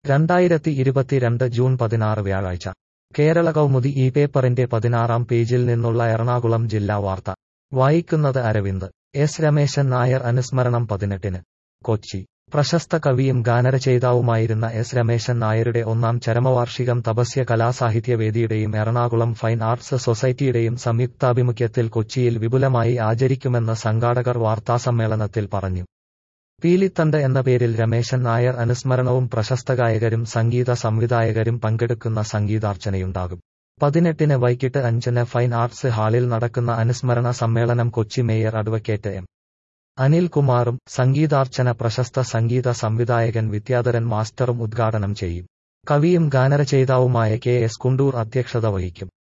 രണ്ടായിരത്തി ഇരുപത്തിരണ്ട് ജൂൺ പതിനാറ് വ്യാഴാഴ്ച കേരള കൗമുദി ഈ പേപ്പറിന്റെ പതിനാറാം പേജിൽ നിന്നുള്ള എറണാകുളം ജില്ലാ വാർത്ത വായിക്കുന്നത് അരവിന്ദ് എസ് രമേശൻ നായർ അനുസ്മരണം പതിനെട്ടിന് കൊച്ചി പ്രശസ്ത കവിയും ഗാനരചയിതാവുമായിരുന്ന എസ് രമേശൻ നായരുടെ ഒന്നാം ചരമവാർഷികം തപസ്യ കലാസാഹിത്യവേദിയുടെയും എറണാകുളം ഫൈൻ ആർട്സ് സൊസൈറ്റിയുടെയും സംയുക്താഭിമുഖ്യത്തിൽ കൊച്ചിയിൽ വിപുലമായി ആചരിക്കുമെന്ന് സംഘാടകർ വാർത്താസമ്മേളനത്തിൽ പറഞ്ഞു പീലിത്തണ്ട് എന്ന പേരിൽ രമേശൻ നായർ അനുസ്മരണവും പ്രശസ്ത ഗായകരും സംഗീത സംവിധായകരും പങ്കെടുക്കുന്ന സംഗീതാർച്ചനയുണ്ടാകും പതിനെട്ടിന് വൈകിട്ട് അഞ്ചിന് ഫൈൻ ആർട്സ് ഹാളിൽ നടക്കുന്ന അനുസ്മരണ സമ്മേളനം കൊച്ചി മേയർ അഡ്വക്കേറ്റ് എം അനിൽകുമാറും സംഗീതാർച്ചന പ്രശസ്ത സംഗീത സംവിധായകൻ വിദ്യാധരൻ മാസ്റ്ററും ഉദ്ഘാടനം ചെയ്യും കവിയും ഗാനരചയിതാവുമായ കെ എസ് കുണ്ടൂർ അധ്യക്ഷത വഹിക്കും